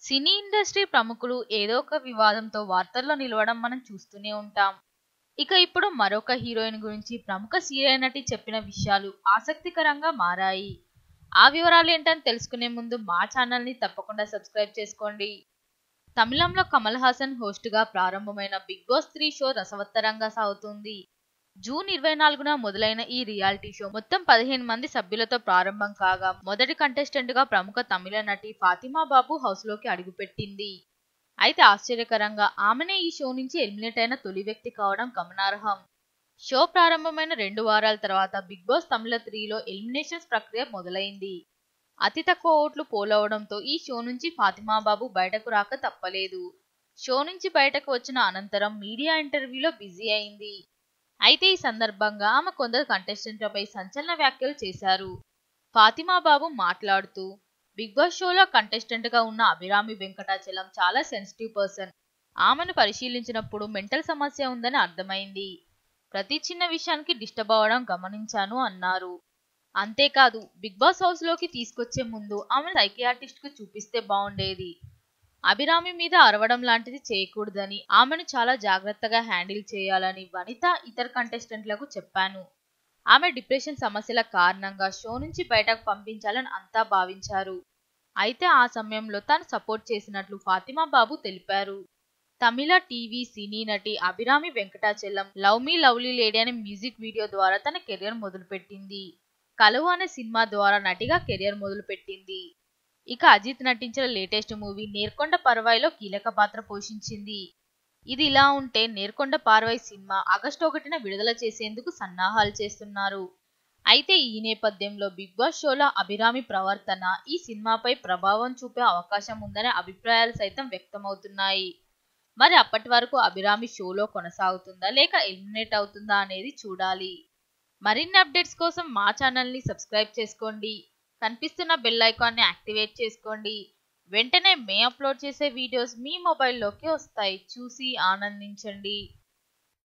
cine industry ప్రముఖులు ఏదో ఒక వివాదంతో వార్తల్లో నిలవడం మనం చూస్తూనే ఉంటాం ఇక ఇప్పుడు మరొక హీరోయిన్ గురించి ప్రముఖ సీరియల్ నటి చెప్పిన విషయాలు ఆసక్తికరంగా మారాయి ఆ వివరాలు ఏంటని తెలుసుకునే ముందు మా ఛానల్ని తప్పకుండా సబ్స్క్రైబ్ చేసుకోండి తమిళంలో కమల్ హాసన్ హోస్ట్గా ప్రారంభమైన బిగ్ బాస్ త్రీ షో రసవత్తరంగా సాగుతుంది జూన్ ఇరవై నాలుగున మొదలైన ఈ రియాలిటీ షో మొత్తం పదిహేను మంది సభ్యులతో ప్రారంభం కాగా మొదటి కంటెస్టెంట్ గా ప్రముఖ తమిళ నటి ఫాతిమా బాబు హౌస్ లోకి అడుగుపెట్టింది అయితే ఆశ్చర్యకరంగా ఆమెనే ఈ షో నుంచి ఎలిమినేట్ అయిన తొలి వ్యక్తి కావడం గమనార్హం షో ప్రారంభమైన రెండు వారాల తర్వాత బిగ్ బాస్ తమిళ త్రీలో ఎలిమినేషన్స్ ప్రక్రియ మొదలైంది అతి తక్కువ ఓట్లు పోలవడంతో ఈ షో నుంచి ఫాతిమా బాబు బయటకు రాక తప్పలేదు షో నుంచి బయటకు వచ్చిన అనంతరం మీడియా ఇంటర్వ్యూలో బిజీ అయింది అయితే ఈ సందర్భంగా ఆమె కొందరు కంటెస్టెంట్లపై సంచలన వ్యాఖ్యలు చేశారు ఫాతిమా బాబు మాట్లాడుతూ బిగ్ బాస్ షోలో కంటెస్టెంట్ గా ఉన్న అభిరామి వెంకటాచలం చాలా సెన్సిటివ్ పర్సన్ ఆమెను పరిశీలించినప్పుడు మెంటల్ సమస్య ఉందని అర్థమైంది ప్రతి చిన్న విషయానికి డిస్టర్బ్ అవ్వడం గమనించాను అన్నారు అంతేకాదు బిగ్ బాస్ హౌస్ లోకి తీసుకొచ్చే ముందు ఆమె సైకియాట్రిస్ట్ కు చూపిస్తే బాగుండేది అభిరామి మీద అరవడం లాంటిది చేయకూడదని ఆమెను చాలా జాగ్రత్తగా హ్యాండిల్ చేయాలని వనిత ఇతర కంటెస్టెంట్లకు చెప్పాను ఆమె డిప్రెషన్ సమస్యల కారణంగా షో నుంచి బయటకు పంపించాలని అంతా భావించారు అయితే ఆ సమయంలో తాను సపోర్ట్ చేసినట్లు ఫాతిమా బాబు తెలిపారు తమిళ టీవీ సినీ నటి Abhirami Venkatachalam love me lovely lady అనే మ్యూజిక్ వీడియో ద్వారా తన కెరియర్ మొదలుపెట్టింది కలువు అనే సినిమా ద్వారా నటిగా కెరియర్ మొదలుపెట్టింది ఇక అజిత్ నటించిన లేటెస్ట్ మూవీ నేర్కొండ పర్వాయిలో కీలక పాత్ర పోషించింది ఇది ఇలా ఉంటే నేర్కొండ పార్వై సినిమా ఆగస్టు ఒకటిన విడుదల చేసేందుకు సన్నాహాలు చేస్తున్నారు అయితే ఈ నేపథ్యంలో బిగ్ బాస్ షోలో అభిరామి ప్రవర్తన ఈ సినిమాపై ప్రభావం చూపే అవకాశం ఉందనే అభిప్రాయాలు సైతం వ్యక్తమవుతున్నాయి మరి అప్పటి వరకు అభిరామి షోలో కొనసాగుతుందా లేక ఎలిమినేట్ అవుతుందా అనేది చూడాలి మరిన్ని అప్డేట్స్ కోసం మా ఛానల్ని సబ్స్క్రైబ్ చేసుకోండి కనిపిస్తున్న బెల్ ఐకాన్ని యాక్టివేట్ చేసుకోండి వెంటనే మే అప్లోడ్ చేసే వీడియోస్ మీ మొబైల్లోకి వస్తాయి చూసి ఆనందించండి